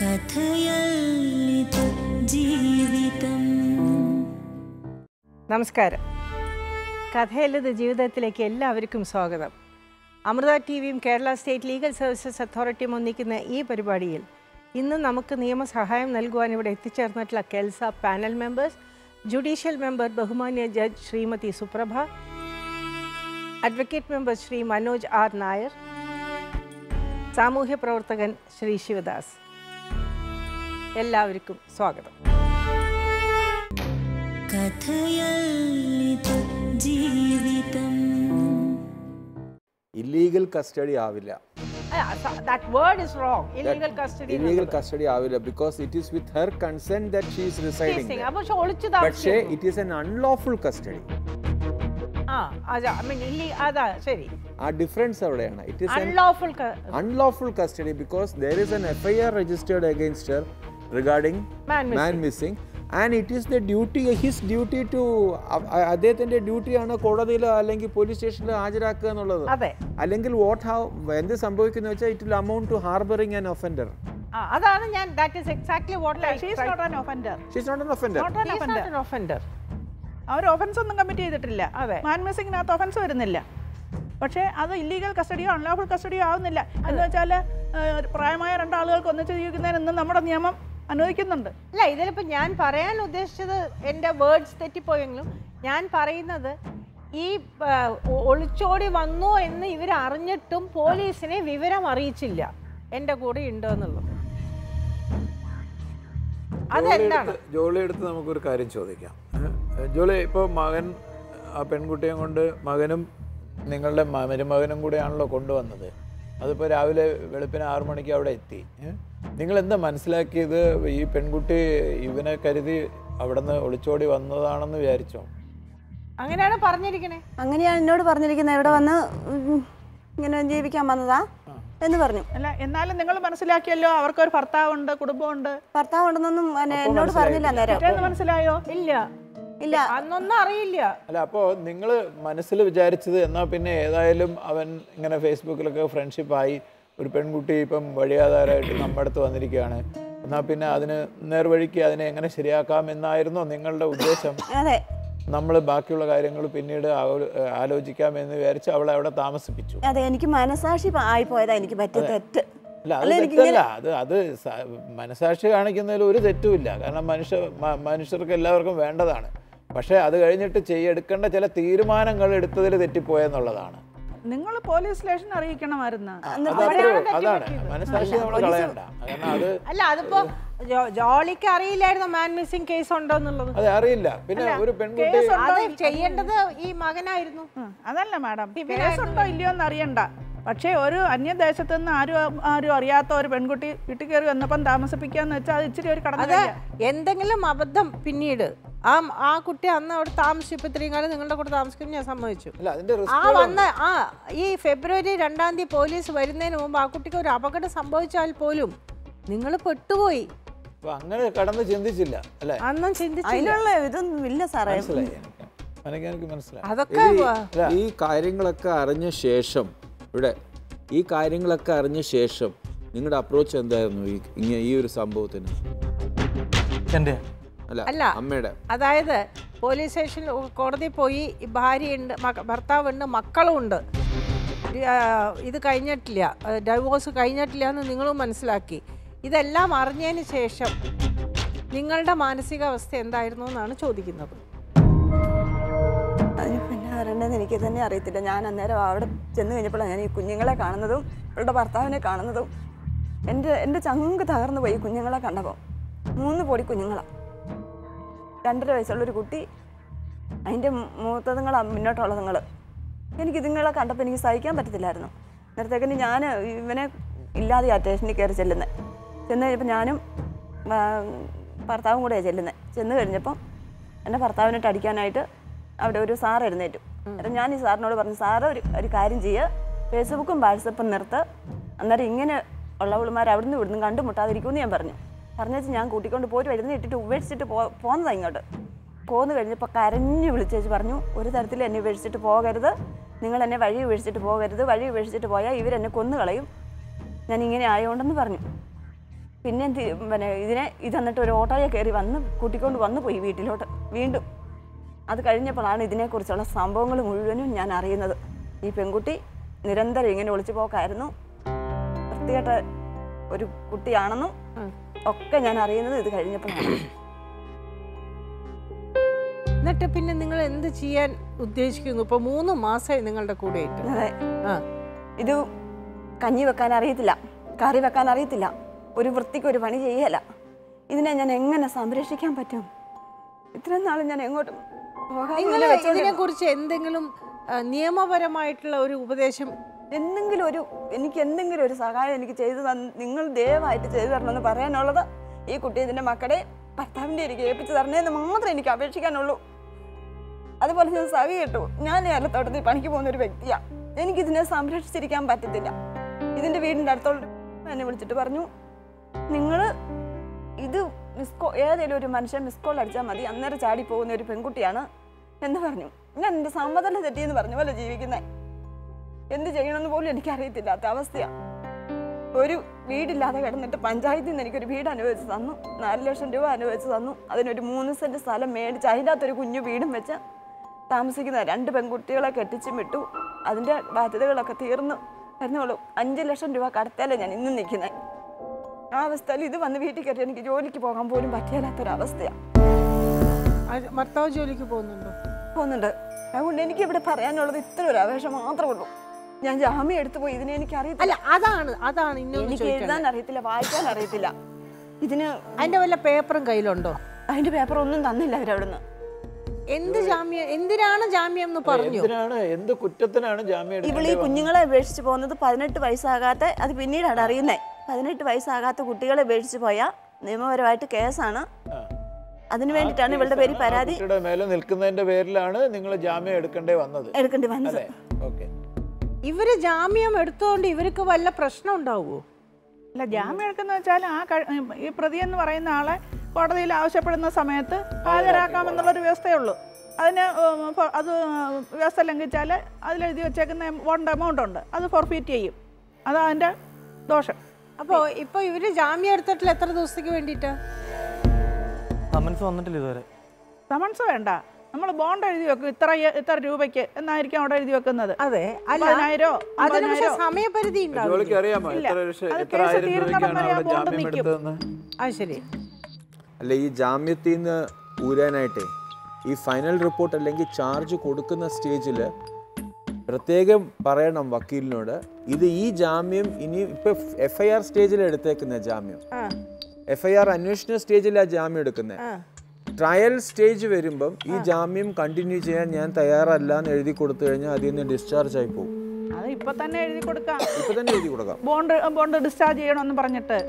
കഥയല്ലിത് ജീവിതം നമസ്കാരം കഥയല്ലത് ജീവിതത്തിലേക്ക് എല്ലാവർക്കും സ്വാഗതം അമൃത ടി വിയും കേരള സ്റ്റേറ്റ് ലീഗൽ സർവീസസ് അതോറിറ്റിയും ഒന്നിക്കുന്ന ഈ പരിപാടിയിൽ ഇന്ന് നമുക്ക് നിയമസഹായം നൽകുവാൻ ഇവിടെ എത്തിച്ചേർന്നിട്ടുള്ള KELSA panel members judicial member ബഹുമാന്യ judge Shrimati Suprabha advocate member Shri Manoj R Nair സാമൂഹ്യ പ്രവർത്തകൻ ശ്രീ ശിവദാസ് എല്ലാവർക്കും സ്വാഗതം കഥയല്ലിത് ജീവിതം ഇല്ലീഗൽ കസ്റ്റഡി ആവില്ല that word is wrong illegal custody illegal custody ആവില്ല because it is with her consent that she is residing അപ്പോൾ ഒളിച്ചു പക്ഷേ താമസിക്കുന്നു it is an unlawful custody ആ അതാ ഐ മീൻ ഇല്ലി അതാ ശരി ആ ഡിഫറൻസ് അവിടെയാണ് it is an unlawful unlawful custody because there is an FIR registered against her regarding Man missing. man missing and it is the duty his duty to അ- അ- അദ്ദേഹത്തിന്റെ ഡ്യൂട്ടിയാണ് കോടതിയിൽ അല്ലെങ്കിൽ പോലീസ് സ്റ്റേഷനിൽ ഹാജരാക്കുക എന്നുള്ളത് അതെ അല്ലെങ്കിൽ വാട്ട് ഹാവ് എന്ത് സംഭവിക്കുന്ന വെച്ചാൽ it will amount to harbouring an offender ആ, അതാണ് ഞാൻ that is exactly what I she's not an offender she's not an offender not an offender offender അവർ ഒഫൻസ് ഒന്നും കമ്മിറ്റ് ചെയ്തിട്ടില്ല അതെ. മാൻ മിസ്സിങ്ങിനകത്ത് ഒഫൻസ് വരുന്നില്ല പക്ഷേ അത് ഇല്ലീഗൽ കസ്റ്റഡിയോ അൺലോഫുൾ കസ്റ്റഡിയോ ആവുന്നില്ല എന്ന് വെച്ചാൽ പ്രായമായ രണ്ടാളുകൾക്ക് ഒന്നിച്ച് ജീവിക്കുന്നതിന് നമ്മുടെ നിയമം അനുവദിക്കുന്നുണ്ട് അല്ല ഇതിലിപ്പോൾ ഞാൻ പറയാൻ ഉദ്ദേശിച്ചത് എൻ്റെ വേർഡ്സ് തെറ്റിപ്പോയെങ്കിലും ഞാൻ പറയുന്നത് ഈ ആ, ഒ- ഒളിച്ചോടി വന്നു എന്ന് ഇവർ അറിഞ്ഞിട്ടും പോലീസിനെ വിവരം അറിയിച്ചില്ല എൻ്റെ കൂടെ ഉണ്ടോ എന്നുള്ളത് അതെന്താണ് ജോളി എടുത്ത് നമുക്കൊരു കാര്യം ചോദിക്കാം ഏഹ് ജോളി ഇപ്പോൾ മകൻ ആ പെൺകുട്ടിയെ കൊണ്ട് മകനും നിങ്ങളുടെ മ- മരുമകനും കൂടെയാണല്ലോ കൊണ്ടുവന്നത് അതിപ്പോൾ രാവിലെ വെളുപ്പിന് ആറു മണിക്ക് അവിടെ എത്തി ഏഹ് നിങ്ങൾ എന്താ മനസ്സിലാക്കിയത് ഈ പെൺകുട്ടി ഇവനെ കരുതി അവിടെ നിന്ന് ഒളിച്ചോടി വന്നതാണെന്ന് വിചാരിച്ചോ അങ്ങനെയാണ് പറഞ്ഞിരിക്കണേ അങ്ങനെയാണ് എന്നോട് പറഞ്ഞിരിക്കുന്നത് ഇവിടെ വന്ന് ഉം, ഇങ്ങനെ ജീവിക്കാൻ വന്നതാ എന്ന് പറഞ്ഞു അല്ല എന്നാലും നിങ്ങൾ മനസ്സിലാക്കിയല്ലോ അവർക്കൊരു ഭർത്താവുണ്ട് കുടുംബമുണ്ട് ഭർത്താവ് ഉണ്ടെന്നൊന്നും എന്നെ- എന്നോട് പറഞ്ഞില്ല അന്നേരം പിറ്റേന്ന് മനസ്സിലായോ ഇല്ല ഇല്ല അന്നൊന്നും അറിയില്ല അല്ല അപ്പോൾ നിങ്ങൾ മനസ്സിൽ വിചാരിച്ചത് എന്നാൽ പിന്നെ ഏതായാലും അവൻ ഇങ്ങനെ ഫേസ്ബുക്കിലൊക്കെ ഫ്രണ്ട്ഷിപ്പായി ഒരു പെൺകുട്ടി ഇപ്പം വഴിയാധാരമായിട്ട് നമ്മുടെ അടുത്ത് വന്നിരിക്കുകയാണ് എന്നാൽ പിന്നെ അതിന് നേർവഴിക്ക് അതിനെ എങ്ങനെ ശരിയാക്കാം എന്നായിരുന്നോ നിങ്ങളുടെ ഉദ്ദേശം അതെ നമ്മൾ ബാക്കിയുള്ള കാര്യങ്ങൾ പിന്നീട് ആലോ- ആലോചിക്കാം എന്ന് വിചാരിച്ച് അവളെ അവിടെ താമസിപ്പിച്ചു അതെ എനിക്ക് മനസാക്ഷി പ- ആയിപ്പോയതാ എനിക്ക് പറ്റിയ തെറ്റ് അല്ല അത് അല്ല, എനിക്ക് തെറ്റല്ല അത് അത് സ- മനസാക്ഷി കാണിക്കുന്നതിൽ ഒരു തെറ്റുമില്ല കാരണം മനുഷ്യ മ- മനുഷ്യർക്ക് എല്ലാവർക്കും വേണ്ടതാണ് പക്ഷേ അത് കഴിഞ്ഞിട്ട് ചെയ്യെടുക്കേണ്ട ചില തീരുമാനങ്ങൾ എടുത്തതിൽ തെറ്റിപ്പോയെന്നുള്ളതാണ് നിങ്ങൾ പോലീസ് സ്റ്റേഷൻ അറിയിക്കണമായിരുന്നു അത് അത്രേ ഉള്ളൂ. അതാണ് മനസാക്ഷി നമ്മൾ കളയണ്ട കാരണം അത് അല്ല അതിപ്പോ ജോ- ജോളിക്ക് അറിയില്ലായിരുന്നു മാൻ മിസ്സിംഗ് കേസ് ഉണ്ടോ എന്നുള്ളത് അത് അറിയില്ല പിന്നെ ഒരു പെൺകുട്ടി കേസ് ഉണ്ടോ അത് ചെയ്യേണ്ടത് ഈ മകനായിരുന്നു ഉം, അതല്ല മാഡം കേസുണ്ടോ ഇല്ലയോ എന്ന് അറിയണ്ട പക്ഷേ ഒരു അന്യദേശത്ത് നിന്ന് ആരും ആരും അറിയാത്ത ഒരു പെൺകുട്ടി വീട്ടിൽ കയറി വന്നപ്പം താമസിപ്പിക്കാന്ന് വെച്ചാൽ അത് ഇച്ചിരി ഒരു കടന്നു അത് എന്തെങ്കിലും അബദ്ധം പിന്നീട് ആ ആ കുട്ടി അന്ന് അവിടെ താമസിച്ചപ്പോൾ ഇത്രയും കാലം നിങ്ങളുടെ കൂടെ താമസിക്കും ഞാൻ സമ്മതിച്ചു അല്ല അതിന്റെ ആ റിസ്ക് വന്ന ആ ഈ ഫെബ്രുവരി രണ്ടാം തീയതി പോലീസ് വരുന്നതിന് മുമ്പ് ആ കുട്ടിക്ക് ഒരു അപകടം സംഭവിച്ചാൽ പോലും നിങ്ങൾ പെട്ടുപോയി അപ്പൊ അങ്ങനെ കടന്ന് ചിന്തിച്ചില്ല അല്ലേ അന്നും ചിന്തിച്ചില്ല അതിനുള്ള ഇതൊന്നും ഇല്ല സാറേ മനസ്സിലായി എനിക്ക് എനിക്ക് എനിക്ക് മനസ്സിലായി അതൊക്കെ വ- ഈ കാര്യങ്ങളൊക്കെ അറിഞ്ഞ ശേഷം ഇവിടെ ഈ കാര്യങ്ങളൊക്കെ അറിഞ്ഞ ശേഷം നിങ്ങളുടെ അപ്രോച്ച് എന്തായിരുന്നു ഈ ഇങ്ങനെ ഈ ഒരു സംഭവത്തിന് എൻ്റെ അല്ല. അല്ല അമ്മയുടെ അതായത് പോലീസ് സ്റ്റേഷനിൽ കോടതി പോയി ഈ ഭാര്യയുണ്ട് മക- ഭർത്താവുണ്ട് മക്കളുമുണ്ട് ഈ, ആ, ഇത് കഴിഞ്ഞിട്ടില്ല ഡൈവോഴ്സ് കഴിഞ്ഞിട്ടില്ല എന്ന് നിങ്ങളും മനസ്സിലാക്കി ഇതെല്ലാം അറിഞ്ഞതിന് ശേഷം നിങ്ങളുടെ മാനസികാവസ്ഥ എന്തായിരുന്നു എന്നാണ് ചോദിക്കുന്നത് അതിന് പിന്നെ അറിയേണ്ടതെന്ന് എനിക്ക് തന്നെ അറിയത്തില്ല ഞാൻ അന്നേരം അവിടെ ചെന്ന് കഴിഞ്ഞപ്പോഴാണ് ഞാൻ ഈ കുഞ്ഞുങ്ങളെ കാണുന്നതും അവളുടെ ഭർത്താവിനെ കാണുന്നതും എൻ്റെ എൻ്റെ ചങ്ക് തകർന്നു പോയി ഈ കുഞ്ഞുങ്ങളെ കണ്ടപ്പോൾ മൂന്ന് പൊടി കുഞ്ഞുങ്ങളാണ് രണ്ടര വയസ്സുള്ളൊരു കുട്ടി അതിൻ്റെ മൂത്തതുങ്ങൾ മുന്നോട്ടുള്ളതുങ്ങൾ എനിക്ക് ഇതുങ്ങളെ കണ്ടപ്പോൾ എനിക്ക് സഹിക്കാൻ പറ്റത്തില്ലായിരുന്നു നേരത്തേക്കിന് ഞാൻ ഇവനെ ഇല്ലാതെ ആ സ്റ്റേഷനിൽ കയറി ചെല്ലുന്നത് ചെന്ന് കഴിഞ്ഞപ്പോൾ ഞാനും ആ, ഭർത്താവും കൂടെയാണ് ചെല്ലുന്നത് ചെന്ന് കഴിഞ്ഞപ്പം എൻ്റെ ഭർത്താവിനിട്ട് അടിക്കാനായിട്ട് അവിടെ ഒരു സാർ എഴുന്നേറ്റു അന്നേരം ഞാൻ ഈ സാറിനോട് പറഞ്ഞു സാറ് ഒരു ഒരു കാര്യം ചെയ്യുക ഫേസ്ബുക്കും വാട്സപ്പും നിർത്ത് അന്നേരം ഇങ്ങനെ ഉള്ളവളുമാർ അവിടുന്ന് ഇവിടുന്ന് കണ്ടുമുട്ടാതിരിക്കുമെന്ന് ഞാൻ പറഞ്ഞു പറഞ്ഞേച്ച് ഞാൻ കൂട്ടിക്കൊണ്ട് പോയിട്ട് വരുന്ന ഇട്ടിട്ട് ഉപേക്ഷിച്ചിട്ട് പോ പോന്നതാണ് ഇങ്ങോട്ട് പോന്നു കഴിഞ്ഞപ്പോൾ കരഞ്ഞു വിളിച്ചേച്ച് പറഞ്ഞു ഒരു തരത്തിൽ എന്നെ ഉപേക്ഷിച്ചിട്ട് പോകരുത് നിങ്ങൾ എന്നെ വഴി ഉപേക്ഷിച്ചിട്ട് പോകരുത് വഴി ഉപേക്ഷിച്ചിട്ട് പോയാൽ ഇവരെന്നെ കൊന്നു കളയും ഞാൻ ഇങ്ങനെ ആയതുകൊണ്ടെന്ന് പറഞ്ഞു പിന്നെ എന്ത് ചെയ്യും? പിന്നെ ഇതിനെ ഇത് എന്നിട്ട് ഒരു ഓട്ടോയെ കയറി വന്ന് കൂട്ടിക്കൊണ്ട് വന്നു പോയി വീട്ടിലോട്ട് വീണ്ടും അത് കഴിഞ്ഞപ്പോഴാണ് ഇതിനെക്കുറിച്ചുള്ള സംഭവങ്ങൾ മുഴുവനും ഞാൻ അറിയുന്നത് ഈ പെൺകുട്ടി നിരന്തരം ഇങ്ങനെ ഒളിച്ചു പോക്കായിരുന്നു വൃത്തികെട്ട ഒരു കുട്ടിയാണെന്നും ഒക്കെ ഞാൻ അറിയുന്നത് ഇത് കഴിഞ്ഞപ്പോഴാണ് എന്നിട്ട് പിന്നെ നിങ്ങൾ എന്ത് ചെയ്യാൻ ഉദ്ദേശിക്കുന്നു ഇപ്പൊ മൂന്ന് മാസമായി നിങ്ങളുടെ കൂടെ ആയിട്ട് അതെ ആ ഇത് കഞ്ഞി വെക്കാൻ അറിയത്തില്ല കറി വെക്കാൻ അറിയത്തില്ല ഒരു വൃത്തിക്ക് ഒരു പണി ചെയ്യല ഇതിനെ ഞാൻ എങ്ങനെ സംരക്ഷിക്കാൻ പറ്റും ഇത്രയും നാളും ഞാൻ എങ്ങോട്ടും പോകാതെ നിങ്ങൾ ഇങ്ങനെ വെച്ചോണ്ടിരുന്നു. ഇതിനെ കുറിച്ച് എന്തെങ്കിലും ആ, നിയമപരമായിട്ടുള്ള ഒരു ഉപദേശം എന്തെങ്കിലും ഒരു എനിക്ക് എന്തെങ്കിലും ഒരു സഹായം എനിക്ക് ചെയ്തു തന്ന് നിങ്ങൾ ദയവായിട്ട് ചെയ്തു തരണമെന്ന് പറയാനുള്ളത് ഈ കുട്ടി ഇതിൻ്റെ മക്കളെ ഭർത്താവിൻ്റെ എനിക്ക് ഏൽപ്പിച്ച് തരണേന്ന് മാത്രമേ എനിക്ക് അപേക്ഷിക്കാനുള്ളൂ അതുപോലെ ഞാൻ സഹി കേട്ടു ഞാൻ ഏലത്തോട്ടത്തിൽ പണിക്ക് പോകുന്ന ഒരു വ്യക്തിയാണ് എനിക്കിതിനെ സംരക്ഷിച്ചിരിക്കാൻ പറ്റത്തില്ല ഇതിൻ്റെ വീടിൻ്റെ അടുത്തുള്ള എന്നെ വിളിച്ചിട്ട് പറഞ്ഞു നിങ്ങൾ ഇത് മിസ് കോ ഏതെങ്കിലും ഒരു മനുഷ്യൻ മിസ് കോൾ അടിച്ചാൽ മതി അന്നേരം ചാടി പോകുന്ന ഒരു പെൺകുട്ടിയാണ് എന്ന് പറഞ്ഞു ഞാൻ എൻ്റെ സമ്മതം തെറ്റിയെന്ന് പറഞ്ഞ പോലെ ജീവിക്കുന്നത് എന്ത് ചെയ്യണമെന്ന് പോലും എനിക്കറിയത്തില്ലാത്ത അവസ്ഥയാണ് ഒരു വീടില്ലാതെ കിടന്നിട്ട് പഞ്ചായത്തിൽ നിന്ന് എനിക്കൊരു വീട് അനുവദിച്ച് തന്നു നാല് ലക്ഷം രൂപ അനുവദിച്ച് തന്നു അതിനൊരു മൂന്ന് സെൻറ്റ് സ്ഥലം മേടിച്ച് അതിൻ്റെ അകത്തൊരു കുഞ്ഞു വീടും വെച്ച് താമസിക്കുന്ന രണ്ട് പെൺകുട്ടികളെ കെട്ടിച്ചും വിട്ടു അതിൻ്റെ ബാധ്യതകളൊക്കെ തീർന്നു വരുന്നുള്ളൂ അഞ്ച് ലക്ഷം രൂപ കടത്തിയാലേ ഞാൻ ഇന്നും നിൽക്കുന്നത് ആ അവസ്ഥയിൽ ഇത് വന്ന് വീട്ടിൽ കയറി എനിക്ക് ജോലിക്ക് പോകാൻ പോലും പറ്റിയാലാത്തൊരവസ്ഥയാണ് ആ, ഭർത്താവ് ജോലിക്ക് പോകുന്നുണ്ടോ പോകുന്നുണ്ട് അതുകൊണ്ട് എനിക്ക് ഇവിടെ പറയാനുള്ളത് ഇത്ര ഒരു അപേക്ഷ മാത്രമേ ഉള്ളൂ ഞാൻ ജാമ്യം എടുത്തു പോയി ഇതിനെ എനിക്ക് അറിയത്തില്ല അല്ല അതാണ് അതാണ് ഇന്നൊന്ന് എനിക്ക് ചോദിക്കുന്നത് എഴുതാൻ അറിയത്തില്ല വായിക്കാൻ അറിയത്തില്ല ഇതിന് അതിന്റെ വല്ല പേപ്പറും കയ്യിലുണ്ടോ അതിന്റെ പേപ്പർ ഒന്നും തന്നില്ല അവരവിടുന്ന് എന്ത് ജാമ്യം എന്തിനാണ് ജാമ്യം എന്ന് പറഞ്ഞു എന്തിനാണ് എന്ത് കുറ്റത്തിനാണ് ജാമ്യം ഇവള് ഈ എടുക്കേണ്ടി കുഞ്ഞുങ്ങളെ ഉപേക്ഷിച്ച് പോകുന്നത് പതിനെട്ട് വയസ്സാകാത്ത അത് പിന്നീടാണ് അറിയുന്നത് പതിനെട്ട് വയസ്സാകാത്ത കുട്ടികളെ ഉപേക്ഷിച്ച് പോയാൽ നിയമപരമായിട്ട് കേസാണ് അതിനു വേണ്ടിയിട്ടാണ് ഇവളുടെ പേര് കേസാണ്. ആ പരാതി കുട്ടിയുടെ മേലെ നിൽക്കുന്നതിന്റെ പേരിലാണ് നിങ്ങൾ ജാമ്യം എടുക്കേണ്ടി വന്നത് എടുക്കേണ്ടി വന്നത് അല്ലേ ഓക്കെ ഇവര് ജാമ്യം എടുത്തോണ്ട് ഇവർക്ക് വല്ല പ്രശ്നം ഉണ്ടാവുമോ അല്ല ജാമ്യം എടുക്കുന്ന വെച്ചാൽ ആ കഴി- ഈ പ്രതി എന്ന് പറയുന്ന ആളെ കോടതിയിൽ ആവശ്യപ്പെടുന്ന സമയത്ത് ഹാജരാക്കാമെന്നുള്ളൊരു വ്യവസ്ഥയേ ഉള്ളൂ അതിന് ഉം, ഫ- അത് വ്യവസ്ഥ ലംഘിച്ചാൽ അതിലെഴുതി വെച്ചേക്കുന്ന ബോണ്ട് എമൗണ്ട് ഉണ്ട് അത് ഫോർഫീറ്റ് ചെയ്യും അതാ അതിൻ്റെ ദോഷം അപ്പോൾ ഇപ്പൊ ഇവര് ജാമ്യം എടുത്തിട്ടില്ല എത്ര ദിവസത്തേക്ക് വേണ്ടിയിട്ട് സമൻസ് വന്നിട്ടില്ല ഇതുവരെ സമൻസ് വേണ്ട നമ്മൾ ബോണ്ട് എഴുതി വെക്കും ഇത്ര ഇത്ര രൂപയ്ക്ക് എന്നായിരിക്കും അവിടെ എഴുതി വെക്കുന്നത് അതെ അല്ല പതിനായിരോ അതിന് പക്ഷെ അമ്പതിനായിരോ സമയപരിധി ഉണ്ടാവില്ലേ ജോലിക്ക് അറിയാമോ ഇല്ല. എത്ര ലക്ഷം അത് എത്ര കേസ് ആയിരം തീരുന്നിടം രൂപയ്ക്കാണ് വരെ ആ അവിടെ ബോണ്ട് ജാമ്യം നിൽക്കും. എടുത്തതെന്ന് അത് ശരി അല്ല ഈ ജാമ്യത്തിൽ നിന്ന് ഊരാനായിട്ടേ ഈ ഫൈനൽ റിപ്പോർട്ട് അല്ലെങ്കിൽ ചാർജ് കൊടുക്കുന്ന സ്റ്റേജിൽ പ്രത്യേകം പറയണം വക്കീലിനോട് ഇത് ഈ ജാമ്യം ഇനി ഇപ്പൊ എഫ് ഐ ആർ സ്റ്റേജിൽ എടുത്തേക്കുന്ന ജാമ്യം ആ എഫ് ഐ ആർ അന്വേഷണ സ്റ്റേജിലാണ് ജാമ്യം എടുക്കുന്നത് ആ ട്രയൽ സ്റ്റേജ് വരുമ്പം ഈ ജാമ്യം കണ്ടിന്യൂ ചെയ്യാൻ ഞാൻ തയ്യാറല്ല എന്ന് എഴുതി കൊടുത്തു കഴിഞ്ഞാൽ അതിൽ നിന്ന് ഡിസ്ചാർജ് ആയി പോകും അത് ഇപ്പൊ തന്നെ എഴുതി കൊടുക്കാം ഇപ്പൊ തന്നെ എഴുതി കൊടുക്കാം ബോണ്ട് ബോണ്ട് ഡിസ്ചാർജ് ചെയ്യണമെന്ന് പറഞ്ഞിട്ട്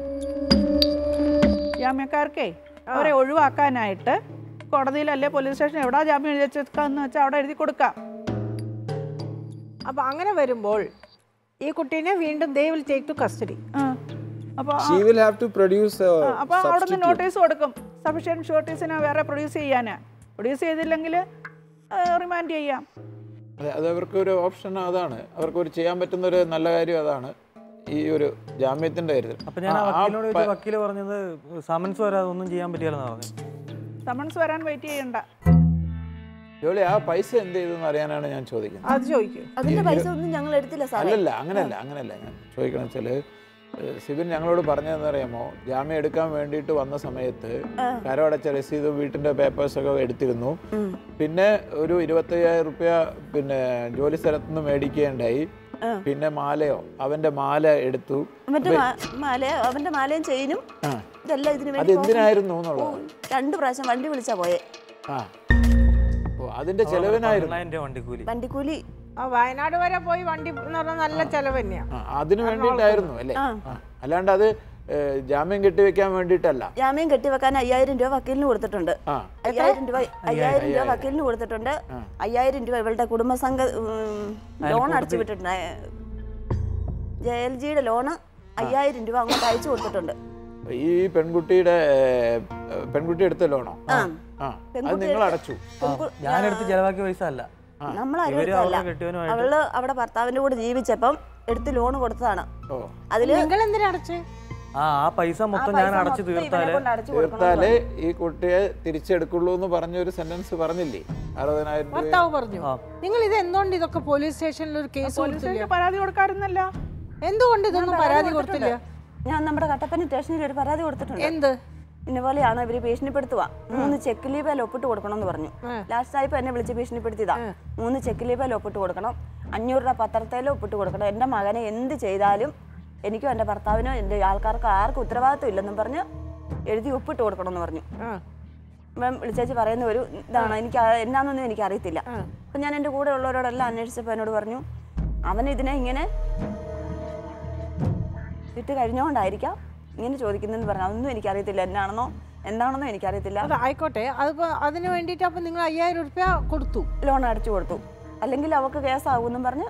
ജാമ്യക്കാർക്കേ അവരെ ഒഴിവാക്കാനായിട്ട് കോടതിയിലല്ലേ പോലീസ് സ്റ്റേഷൻ എവിടാ ജാമ്യം എഴുതി വെച്ചേക്കാന്ന് വെച്ചാൽ അവിടെ എഴുതി കൊടുക്കാം അപ്പൊ അങ്ങനെ വരുമ്പോൾ ഈ കുട്ടീനെ വീണ്ടും they will take to custody അപ്പോൾ she will have to produce അപ്പോൾ അവിടുന്ന് നോട്ടീസ് കൊടുക്കും സഫീഷ്യൻറ്റ് ഷോർട്ടീസിനെ വേറെ പ്രൊഡ്യൂസ് ചെയ്യാനാ പ്രൊഡ്യൂസ് ചെയ്തില്ലെങ്കിൽ റിമാൻഡ് ചെയ്യാം അതെ അത് അവർക്ക് ഒരു ഓപ്ഷൻ അതാണ് അവർക്ക് ഒരു ചെയ്യാൻ പറ്റുന്ന ഒരു നല്ല കാര്യം അതാണ് ഈ ഒരു ജാമ്യത്തിന്റെ കാര്യത്തിൽ അപ്പൊ ഞാൻ ആ ആ- ആ വക്കീലിനോട് പ- ചോദിച്ചു വക്കീല് പറഞ്ഞത് സമൻസ് വരാതെ ഒന്നും ചെയ്യാൻ പറ്റില്ലെന്നാണ് പറഞ്ഞത് സമൺസ് വരാൻ വെയിറ്റ് ചെയ്യണ്ട ജോലി ആ പൈസ എന്ത് ചെയ്തെന്ന് അറിയാനാണ് ഞാൻ ചോദിക്കുന്നത് അത് ചോദിക്കൂ അതിന്റെ പൈസ ഒന്നും ഞങ്ങൾ എടുത്തില്ല സാറേ അല്ലല്ല അങ്ങനെയല്ല അങ്ങനെയല്ല ഞാൻ ചോദിക്കണം വെച്ചാല് ഏഹ് സിബിൻ ഞങ്ങളോട് പറഞ്ഞതെന്ന് അറിയാമോ ജാമ്യം എടുക്കാൻ വേണ്ടിയിട്ട് വന്ന സമയത്ത് കരമടച്ച രസീതും വീട്ടിന്റെ പേപ്പേഴ്സ് ഒക്കെ എടുത്തിരുന്നു പിന്നെ ഒരു ഇരുപത്തയ്യായിരം റുപ്യ പിന്നെ ജോലി സ്ഥലത്ത് നിന്ന് മേടിക്കുകയുണ്ടായി പിന്നെ മാലയോ അവന്റെ മാല എടുത്തു മറ്റേ മാ- മാല അവന്റെ മാലയും ചെയിനും ആ. ഇതെല്ലാം ഇതിന് അത് വേണ്ടി എന്തിനായിരുന്നു എന്നുള്ളത് രണ്ടു പ്രാവശ്യം വണ്ടി വിളിച്ചാ പോയെ ആ ഓ അതിന്റെ ചെലവിനായിരുന്നു പതിനെണ്ണായിരം രൂപ വണ്ടിക്കൂലി വണ്ടിക്കൂലി ആ വയനാട് വരെ പോയി വണ്ടി എന്ന് പറഞ്ഞാൽ നല്ല ചെലവ് തന്നെയാ ആ, അതിന് വേണ്ടിയിട്ടായിരുന്നു അല്ലേ ആ. അല്ലാണ്ട് അത് ഏഹ്, ജാമ്യം കെട്ടിവെക്കാൻ വേണ്ടിയിട്ടല്ല ജാമ്യം കെട്ടിവെക്കാൻ അയ്യായിരം രൂപ വക്കീലിന് കൊടുത്തിട്ടുണ്ട് ആ അയ്യായിരം രൂപ അയ്യായിരം രൂപ വക്കീലിന് കൊടുത്തിട്ടുണ്ട് അയ്യായിരം രൂപ ഇവളുടെ കുടുംബസംഘ ലോൺ അടച്ചു വിട്ടിട്ടുണ്ട് ജെ എൽ ജിയുടെ ലോണ് അയ്യായിരം രൂപ അങ്ങോട്ട് അയച്ചു കൊടുത്തിട്ടുണ്ട് ഈ പെൺകുട്ടിയുടെ ഏഹ്, പെൺകുട്ടി എടുത്ത ലോണോ ആ. ആ അത് പെൺകുട്ടി നിങ്ങൾ എടുത്ത- അടച്ചു പെൺകു- ഞാനെടുത്ത് ചെലവാക്കിയ പൈസ അല്ല നമ്മൾ ഇവര് അറിയത്തല്ല അവരുടെ കെട്ടിയവനുമായിട്ട് അവള് അവിടെ ഭർത്താവിന്റെ കൂടെ ജീവിച്ചപ്പം എടുത്ത് ലോൺ കൊടുത്തതാണ് ഓ അതില് നിങ്ങൾ എന്തിനാ അടച്ചേ ആ ആ പൈസ ആ മൊത്തം പൈസ ഞാൻ അടച്ചു മൊത്തം ഇവനെ തീർത്താലേ കൊണ്ട് അടച്ചു കൊടുക്കണം എന്ന് തീർത്താലേ ഈ കുട്ടിയെ തിരിച്ചെടുക്കുള്ളൂ എന്ന് പറഞ്ഞൊരു സെന്റൻസ് പറഞ്ഞില്ലേ അറുപതിനായിരം രൂപ ഭർത്താവ് പറഞ്ഞു ആ. നിങ്ങൾ ഇത് എന്തുകൊണ്ട് ഇതൊക്കെ പോലീസ് സ്റ്റേഷനിൽ ഒരു കേസ് പോലീസ് കൊടുത്തില്ല സ്റ്റേഷനിൽ പരാതി കൊടുക്കാറുന്നല്ല എന്തുകൊണ്ട് ഇതൊന്നും പരാതി കൊടുത്തില്ല ഞാൻ നമ്മുടെ കട്ടപ്പന സ്റ്റേഷനിൽ ഒരു പരാതി കൊടുത്തിട്ടുണ്ട് എന്ത് ഇന്ന പോലെയാണ് ഇവര് ഭീഷണിപ്പെടുത്തുക മൂന്ന് ചെക്ക് ലീബേൽ ഒപ്പിട്ട് കൊടുക്കണമെന്ന് പറഞ്ഞു ലാസ്റ്റ് ആയപ്പോ എന്നെ വിളിച്ച് ഭീഷണിപ്പെടുത്തിയതാ മൂന്ന് ചെക്ക് ലീബേൽ ഒപ്പിട്ട് കൊടുക്കണം അഞ്ഞൂറ് രൂപ പത്രത്തേലും ഒപ്പിട്ട് കൊടുക്കണം എൻ്റെ മകനെ എന്ത് ചെയ്താലും എനിക്കോ എൻ്റെ ഭർത്താവിനോ എൻ്റെ ആൾക്കാർക്കോ ആർക്കും ഉത്തരവാദിത്വം ഇല്ലെന്നും പറഞ്ഞ് എഴുതി ഒപ്പിട്ട് കൊടുക്കണം എന്ന് പറഞ്ഞു ആ ഇപ്പം വിളിച്ചേച്ച് പറയുന്ന ഒരു ഇതാണ് എനിക്ക് ആ- എന്നാന്നൊന്നും എനിക്ക് അറിയത്തില്ല അപ്പം ഞാൻ എൻ്റെ കൂടെ ഉള്ളവരോടെല്ലാം അന്വേഷിച്ചപ്പോൾ എന്നോട് പറഞ്ഞു അവൻ ഇതിനെ ഇങ്ങനെ ഇട്ട് കഴിഞ്ഞുകൊണ്ടായിരിക്കാം ഇങ്ങനെ ചോദിക്കുന്നതെന്ന് പറഞ്ഞു അതൊന്നും എനിക്കറിയത്തില്ല എന്നാണെന്നോ എന്താണെന്നോ എനിക്കറിയത്തില്ല അത് ആയിക്കോട്ടെ അതിപ്പോ അതിന് വേണ്ടിയിട്ട് അപ്പൊ നിങ്ങൾ അയ്യായിരം ഉറുപ്യ കൊടുത്തു ലോൺ അടച്ചു കൊടുത്തു അല്ലെങ്കിൽ അവൾക്ക് കേസാകുമെന്നും പറഞ്ഞ്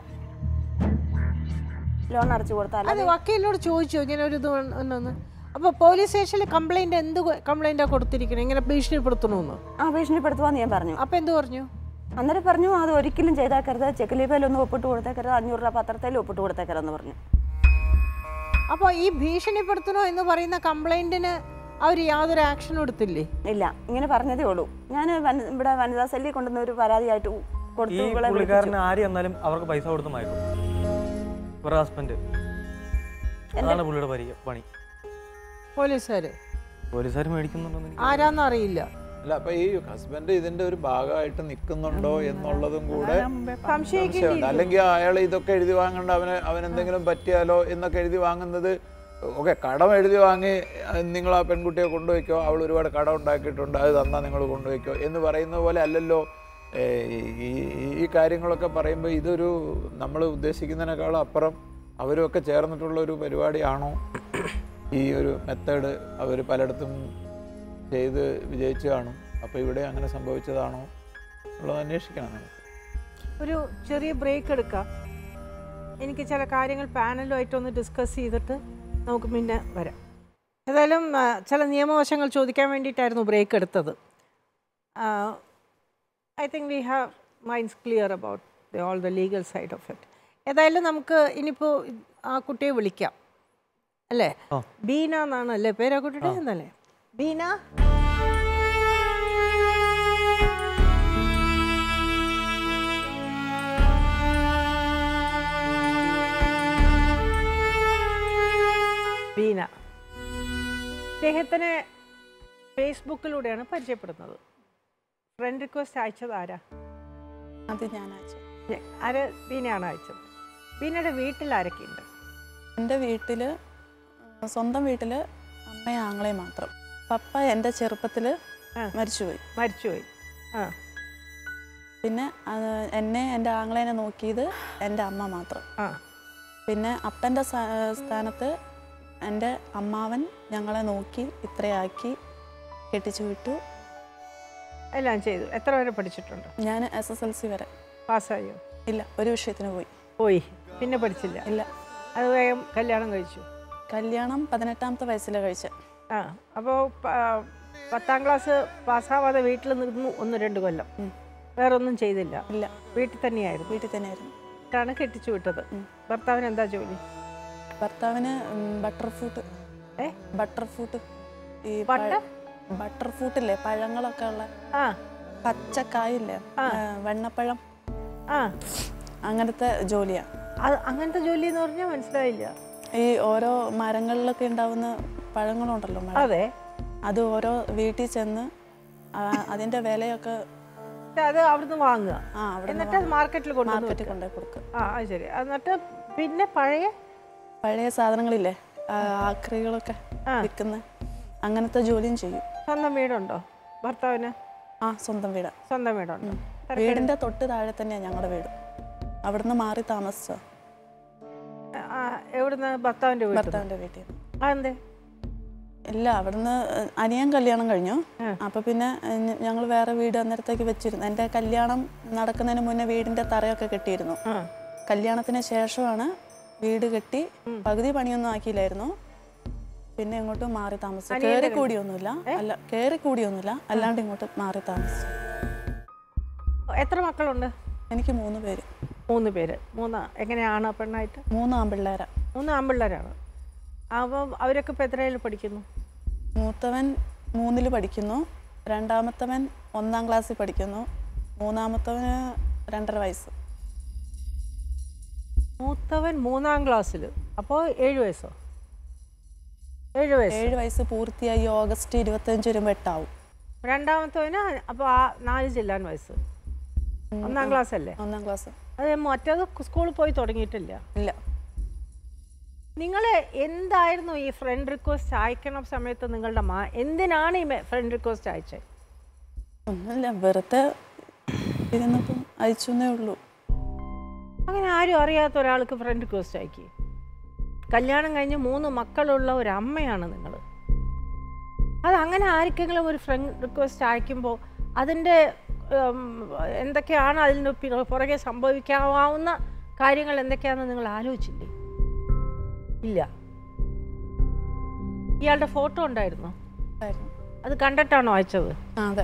ലോൺ അടച്ചു കൊടുത്തു അത് അല്ലാതെ വക്കീലിനോട് ചോദിച്ചു ഇങ്ങനെ ഒരു ഇത് ഉണ്ടെന്ന് അപ്പൊ പോലീസ് സ്റ്റേഷനിൽ കംപ്ലൈന്റ് എന്ത് കംപ്ലൈന്റാ കൊടുത്തിരിക്കണേ ഇങ്ങനെ ഭീഷണിപ്പെടുത്തണമെന്ന് ആ ഭീഷണിപ്പെടുത്തുവാന്ന് ഞാൻ പറഞ്ഞു അപ്പൊ എന്ത് പറഞ്ഞു അന്നേരം പറഞ്ഞു അത് ഒരിക്കലും ചെയ്തേക്കരുത് ചെക്ക് ലീബേലൊന്നും ഒപ്പിട്ട് കൊടുത്തേക്കരുത് അഞ്ഞൂറ് രൂപ പത്രത്തേലും ഒപ്പിട്ട് കൊടുത്തേക്കരുതെന്ന് പറഞ്ഞു അപ്പൊ ഈ ഭീഷണിപ്പെടുത്തണോ എന്ന് പറയുന്ന കംപ്ലൈന്റിന് അവർ യാതൊരു ആക്ഷനും എടുത്തില്ലേ ഇല്ല ഇങ്ങനെ പറഞ്ഞതേ ഉള്ളൂ ഞാൻ ഇവിടെ വനിതാ സെല്ലിൽ കൊണ്ടുവന്ന ഒരു പരാതിയായിട്ട് ഈ കൊടുത്തു ഇവളെ വിളിപ്പിച്ചു. പുള്ളിക്കാരന് ആര് വന്നാലും അവർക്ക് പൈസ കൊടുത്ത് മയക്കും ഇവരുടെ ഹസ്ബൻഡ് അതാണ് പുള്ളിയുടെ പരി പണി പോലീസുകാര് പോലീസുകാർ മേടിക്കുന്നുണ്ടോന്ന് എനിക്ക് ആരാന്ന് അറിയില്ല അല്ല അപ്പൊ ഈ ഹസ്ബൻഡ് ഇതിന്റെ ഒരു ഭാഗമായിട്ട് നിൽക്കുന്നുണ്ടോ എന്നുള്ളതും കൂടെ സംശയിക്കേണ്ടി സംശയമുണ്ട് അല്ലെങ്കിൽ അയാൾ ഇതൊക്കെ എഴുതി വാങ്ങണ്ട അവന് അവൻ എന്തെങ്കിലും പറ്റിയാലോ എന്നൊക്കെ എഴുതി വാങ്ങുന്നത് ഓക്കെ കടം എഴുതി വാങ്ങി അഹ് നിങ്ങൾ ആ പെൺകുട്ടിയെ കൊണ്ടുവയ്ക്കോ അവൾ ഒരുപാട് കടം ഉണ്ടാക്കിയിട്ടുണ്ട് അത് തന്നാൽ നിങ്ങൾ കൊണ്ടുവയ്ക്കോ എന്ന് പറയുന്ന പോലെ അല്ലല്ലോ ഏ, ഈ ഈ- ഈ കാര്യങ്ങളൊക്കെ പറയുമ്പോൾ ഇതൊരു നമ്മൾ ഉദ്ദേശിക്കുന്നതിനേക്കാളും അപ്പുറം അവരുമൊക്കെ ചേർന്നിട്ടുള്ള ഒരു പരിപാടിയാണോ ഈ ഒരു മെത്തേഡ് അവർ പലയിടത്തും ചെയ്ത് വിജയിച്ചു കാണും അപ്പോൾ ഇവിടെ അങ്ങനെ സംഭവിച്ചതാണോ ഉള്ളത് അന്വേഷിക്കണം നമുക്ക് ഒരു ചെറിയ ബ്രേക്ക് എടുക്കാം എനിക്ക് ചില കാര്യങ്ങൾ പാനലുമായിട്ടൊന്ന് ഡിസ്കസ് ചെയ്തിട്ട് നമുക്ക് പിന്നെ വരാം ഏതായാലും ആ, ചില നിയമവശങ്ങൾ ചോദിക്കാൻ വേണ്ടിയിട്ടായിരുന്നു ബ്രേക്ക് എടുത്തത് I think we have minds clear about the all the legal side of it ഏതായാലും നമുക്ക് ഇനിയിപ്പോൾ ആ കുട്ടിയെ വിളിക്കാം അല്ലേ ആ. ബീന എന്നാണ് അല്ലേ പേര് ആ കുട്ടിയുടെ എന്നല്ലേ ബീന ബീന ഇദ്ദേഹത്തിനെ ഫേസ്ബുക്കിലൂടെയാണ് പരിചയപ്പെടുന്നത് ഫ്രണ്ട് റിക്വസ്റ്റ് അയച്ചത് ആരാ അത് ഞാൻ അയച്ചു ഞ- ആര് ബീനയാണ് അയച്ചത് ബീനയുടെ വീട്ടിൽ ആരൊക്കെയുണ്ട് എൻ്റെ വീട്ടിൽ സ്വന്തം വീട്ടിൽ അമ്മയും ആങ്ങളെയും മാത്രം പപ്പ എൻ്റെ ചെറുപ്പത്തിൽ ആ. മരിച്ചുപോയി മരിച്ചുപോയി ആ പിന്നെ അത് എന്നെ എൻ്റെ ആങ്ങളേനെ നോക്കിയത് എൻ്റെ അമ്മ മാത്രം ആ പിന്നെ അപ്പൻ്റെ സ്ഥാനത്ത് എൻ്റെ അമ്മാവൻ ഞങ്ങളെ നോക്കി ഇത്രയാക്കി കെട്ടിച്ചു വിട്ടു എല്ലാം ചെയ്തു എത്ര വരെ പഠിച്ചിട്ടുണ്ട് ഞാൻ എസ് എസ് എൽ സി വരെ പാസ്സായോ ഇല്ല ഒരു വിഷയത്തിന് പോയി പോയി പിന്നെ പഠിച്ചില്ല ഇല്ല അത് വേഗം കല്യാണം കഴിച്ചു കല്യാണം പതിനെട്ടാമത്തെ വയസ്സിലാണ് കഴിച്ചത് ആ അപ്പോൾ പത്താം ക്ലാസ് പാസ്സാവാതെ വീട്ടിൽ നിന്നു ഒന്ന് രണ്ട് കൊല്ലം ഉം. വേറെ ഒന്നും ചെയ്തില്ല ഇല്ല വീട്ടിൽ തന്നെയായിരുന്നു വീട്ടിൽ തന്നെയായിരുന്നു ാണ് കെട്ടിച്ചു വിട്ടത് ഉം. ഭർത്താവിന് എന്താ ജോലി ഭർത്താവിന് ബട്ടർ ഫ്രൂട്ട് ഏ? ബട്ടർ ഫ്രൂട്ട് ഈ Butter? ബട്ടർ ഫ്രൂട്ടില്ലേ പഴങ്ങളൊക്കെ ഉള്ള ആ പച്ചക്കായില്ലേ ആ. ആ, വെണ്ണപ്പഴം ആ അങ്ങനത്തെ ജോലിയാ അത് അങ്ങനത്തെ ജോലി എന്ന് പറഞ്ഞാൽ മനസ്സിലായില്ല ഈ ഓരോ മരങ്ങളിലൊക്കെ ഉണ്ടാവുന്ന പഴങ്ങളുണ്ടല്ലോ മരം അതെ അത് ഓരോ വീട്ടിൽ ചെന്ന് ആ, അതിന്റെ വിലയൊക്കെ എന്നിട്ട് അത് അവിടുന്ന് വാങ്ങുക ആ അവിടെ എന്നിട്ട് അത് മാർക്കറ്റിൽ കൊണ്ടുവന്ന് മാർക്കറ്റിൽ വെക്കുക. കൊണ്ടുപോയി കൊടുക്കും ആ അത് ശരി എന്നിട്ട് പിന്നെ പഴയ പഴയ സാധനങ്ങളില്ലേ ആ, ആക്രികളൊക്കെ ആ. വിൽക്കുന്ന അങ്ങനത്തെ ജോലിയും ചെയ്യും സ്വന്തം വീടുണ്ടോ ഭർത്താവിന് ആ സ്വന്തം വീടാ സ്വന്തം വീടുണ്ടോ വീടിന്റെ തൊട്ട് താഴെ തന്നെയാണ് ഞങ്ങളുടെ വീട് അവിടുന്ന് മാറി താമസിച്ചോ ആ, എവിടുന്ന് ഭർത്താവിന്റെ വീട്ടിൽ ഭർത്താവിന്റെ വീട്ടിൽ അതെന്തേ ഇല്ല അവിടുന്ന് അനിയൻ കല്യാണം കഴിഞ്ഞു ആ. അപ്പൊ പിന്നെ ഞങ്ങൾ വേറെ വീട് അന്നേരത്തേക്ക് വെച്ചിരുന്നു എൻ്റെ കല്യാണം നടക്കുന്നതിന് മുന്നേ വീടിന്റെ തറയൊക്കെ കെട്ടിയിരുന്നു ആ കല്യാണത്തിന് ശേഷമാണ് വീട് കെട്ടി പകുതി പണിയൊന്നും ആക്കിയില്ലായിരുന്നു പിന്നെ ഇങ്ങോട്ട് മാറി താമസിച്ചു അനിയന്റെ കയറി കൂടിയൊന്നുമില്ല അല്ല കയറി കൂടിയൊന്നുമില്ല അല്ലാണ്ട് ഇങ്ങോട്ട് മാറി താമസിച്ചു എത്ര മക്കളുണ്ട് എനിക്ക് മൂന്ന് പേര് മൂന്ന് പേര് മൂന്ന് എങ്ങനെയാണ് പെണ്ണായിട്ട് മൂന്ന് ആൺപിള്ളേരാ മൂന്ന് ആൺപിള്ളേരാണ് അപ്പോൾ അവരൊക്കെ ഇപ്പോൾ എത്രയിൽ പഠിക്കുന്നു മൂത്തവൻ മൂന്നിൽ പഠിക്കുന്നു രണ്ടാമത്തവൻ ഒന്നാം ക്ലാസ്സിൽ പഠിക്കുന്നു മൂന്നാമത്തവന് രണ്ടര വയസ്സ് മൂത്തവൻ മൂന്നാം ക്ലാസ്സിൽ അപ്പോൾ ഏഴ് വയസ്സോ ഏഴ് വയസ്സ് ഏഴ് വയസ്സ് പൂർത്തിയായി ഓഗസ്റ്റ് ഇരുപത്തഞ്ച് വരുമ്പോൾ എട്ടാവും രണ്ടാമത്തവന് അപ്പോൾ ആ നാല് ചെല്ലാൻ വയസ്സ് ഒന്നാം ക്ലാസ് അല്ലേ ഒന്നാം ക്ലാസ് അത് മറ്റേത് സ്കൂളിൽ പോയി തുടങ്ങിയിട്ടില്ല ഇല്ല നിങ്ങൾ എന്തായിരുന്നു ഈ ഫ്രണ്ട് റിക്വസ്റ്റ് അയക്കണ സമയത്ത് നിങ്ങളുടെ മാ എന്തിനാണ് ഈ ഫ്രണ്ട് റിക്വസ്റ്റ് അയച്ചത് ഒന്നുമില്ല വെറുതെ ഇരുന്നപ്പം അയച്ചു എന്നേ ഉള്ളൂ അങ്ങനെ ആരും അറിയാത്ത ഒരാൾക്ക് ഫ്രണ്ട് റിക്വസ്റ്റ് അയക്കി കല്യാണം കഴിഞ്ഞ് മൂന്ന് മക്കളുള്ള ഒരു അമ്മയാണ് നിങ്ങൾ അത് അങ്ങനെ ആർക്കെങ്കിലും ഒരു ഫ്രണ്ട് റിക്വസ്റ്റ് അയക്കുമ്പോൾ അതിൻ്റെ ഉം, എന്തൊക്കെയാണ് അതിന് പി- പുറകെ സംഭവിക്കാവുന്ന കാര്യങ്ങൾ എന്തൊക്കെയാണെന്ന് നിങ്ങൾ ആലോചിച്ചില്ലേ ഇല്ല ഇയാളുടെ ഫോട്ടോ ഉണ്ടായിരുന്നോ ആയിരുന്നു. അത് കണ്ടിട്ടാണോ അയച്ചത് ആ അതെ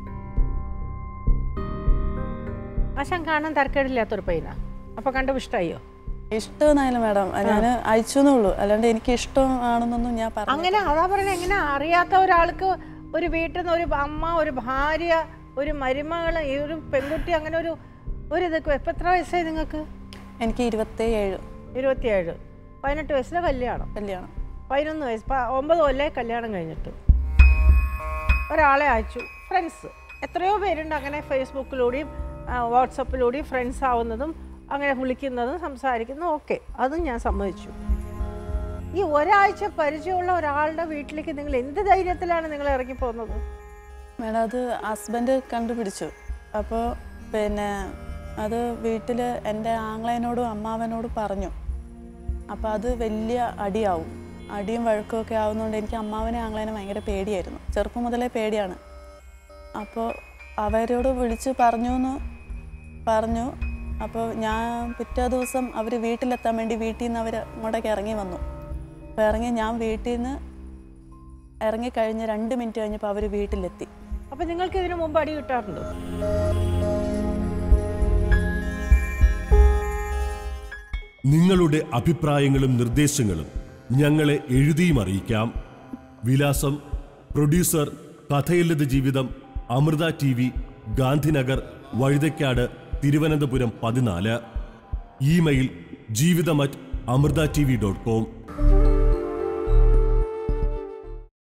ആശാൻ കാണാൻ തരക്കേടില്ലാത്തൊരു പയ്യനാ അപ്പോൾ കണ്ടപ്പോൾ ഇഷ്ടമായോ ഇഷ്ടമെന്നായാലും മാഡം ഞാൻ അയച്ചു എന്നേ ഉള്ളൂ അല്ലാണ്ട് എനിക്ക് ഇഷ്ടമാണെന്നൊന്നും ഞാൻ പറഞ്ഞു അങ്ങനെ അതാ പറയുന്നത് എങ്ങനെ അറിയാത്ത ഒരാൾക്ക് ഒരു വീട്ടിൽ നിന്ന് ഒരു അമ്മ ഒരു ഭാര്യ ഒരു മരുമകള് ഈ ഒരു പെൺകുട്ടി അങ്ങനെ ഒരു ഒരു ഇതൊക്കെ ഇപ്പം എത്ര വയസ്സായി നിങ്ങൾക്ക് എനിക്ക് ഇരുപത്തി ഏഴ് ഇരുപത്തിയേഴ് പതിനെട്ട് വയസ്സിലെ കല്യാണം കല്യാണം പതിനൊന്ന് വയസ്സ് പ- ഒമ്പത് കൊല്ലേ കല്യാണം കഴിഞ്ഞിട്ട് ഒരാളെ അയച്ചു ഫ്രണ്ട്സ് എത്രയോ പേരുണ്ട് അങ്ങനെ ഫേസ്ബുക്കിലൂടെയും ആ, വാട്സപ്പിലൂടെയും ഫ്രണ്ട്സ് ആവുന്നതും അങ്ങനെ വിളിക്കുന്നതും സംസാരിക്കുന്നതും ഓക്കെ അതും ഞാൻ സമ്മതിച്ചു ഈ ഒരാഴ്ച പരിചയമുള്ള ഒരാളുടെ വീട്ടിലേക്ക് നിങ്ങൾ എന്ത് ധൈര്യത്തിലാണ് നിങ്ങൾ ഇറങ്ങി പോകുന്നത് മേഡം അത് ഹസ്ബൻഡ് കണ്ടുപിടിച്ചു അപ്പോൾ പിന്നെ അത് വീട്ടിൽ എൻ്റെ ആങ്ങളേനോടും അമ്മാവനോടും പറഞ്ഞു അപ്പോൾ അത് വലിയ അടിയാവും അടിയും വഴക്കും ഒക്കെ ആവുന്നതുകൊണ്ട് എനിക്ക് അമ്മാവനെ ആങ്ങളേനെ ഭയങ്കര പേടിയായിരുന്നു ചെറുപ്പം മുതലേ പേടിയാണ് അപ്പോൾ അവരോട് വിളിച്ച് പറഞ്ഞു എന്ന് പറഞ്ഞു അപ്പോൾ ഞാൻ പിറ്റേ ദിവസം അവർ വീട്ടിലെത്താൻ വേണ്ടി വീട്ടിൽ നിന്ന് അവർ ഇങ്ങോട്ടേക്ക് ഇറങ്ങി വന്നു അപ്പോൾ ഇറങ്ങി ഞാൻ വീട്ടിൽ നിന്ന് ഇറങ്ങി കഴിഞ്ഞ് രണ്ട് മിനിറ്റ് കഴിഞ്ഞപ്പോൾ അവർ വീട്ടിലെത്തി അപ്പം നിങ്ങൾക്ക് ഇതിനു മുമ്പ് അടി കിട്ടാറുണ്ടോ നിങ്ങളുടെ അഭിപ്രായങ്ങളും നിർദ്ദേശങ്ങളും ഞങ്ങളെ എഴുതിയും അറിയിക്കാം വിലാസം producer Kathayallithu Jeevitham Amrita T V Gandhinagar Vazhuthacaud Thiruvananthapuram പതിനാല് email Jeevitham at Amrita T V dot com